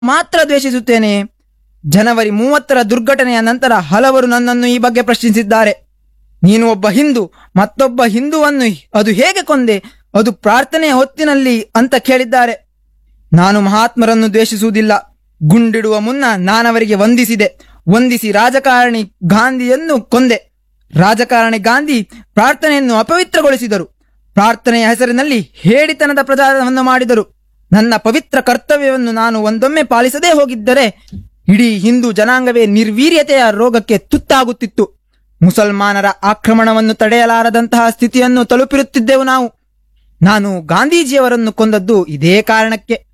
ಮಾತ್ರ ದ್ವೇಷಿಸುತ್ತೇನೆ ಜನವರಿ ಮೂವತ್ತರ ದುರ್ಘಟನೆಯ ನಂತರ ಹಲವರು ನನ್ನನ್ನು ಈ ಬಗ್ಗೆ ಪ್ರಶ್ನಿಸಿದ್ದಾರೆ ನೀನು ಒಬ್ಬ ಹಿಂದೂ ಮತ್ತೊಬ್ಬ ಹಿಂದುವನ್ನು ಅದು ಹೇಗೆ ಕೊಂದೆ ಅದು ಪ್ರಾರ್ಥನೆಯ ಹೊತ್ತಿನಲ್ಲಿ ಅಂತ ಕೇಳಿದ್ದಾರೆ ನಾನು ಮಹಾತ್ಮರನ್ನು ದ್ವೇಷಿಸುವುದಿಲ್ಲ ಗುಂಡಿಡುವ ಮುನ್ನ ನಾನವರಿಗೆ ವಂದಿಸಿದೆ ವಂದಿಸಿ ರಾಜಕಾರಣಿ ಗಾಂಧಿಯನ್ನು ಕೊಂದೆ ರಾಜಕಾರಣಿ ಗಾಂಧಿ ಪ್ರಾರ್ಥನೆಯನ್ನು ಅಪವಿತ್ರಗೊಳಿಸಿದರು ಪ್ರಾರ್ಥನೆಯ ಹೆಸರಿನಲ್ಲಿ ಹೇಡಿತನದ ಪ್ರಚಾರವನ್ನು ಮಾಡಿದರು ನನ್ನ ಪವಿತ್ರ ಕರ್ತವ್ಯವನ್ನು ನಾನು ಒಂದೊಮ್ಮೆ ಪಾಲಿಸದೇ ಹೋಗಿದ್ದರೆ ಇಡೀ ಹಿಂದೂ ಜನಾಂಗವೇ ನಿರ್ವೀರ್ಯತೆಯ ರೋಗಕ್ಕೆ ತುತ್ತಾಗುತ್ತಿತ್ತು ಮುಸಲ್ಮಾನರ ಆಕ್ರಮಣವನ್ನು ತಡೆಯಲಾರದಂತಹ ಸ್ಥಿತಿಯನ್ನು ತಲುಪಿರುತ್ತಿದ್ದೆವು ನಾವು ನಾನು ಗಾಂಧೀಜಿಯವರನ್ನು ಕೊಂದದ್ದು ಇದೇ ಕಾರಣಕ್ಕೆ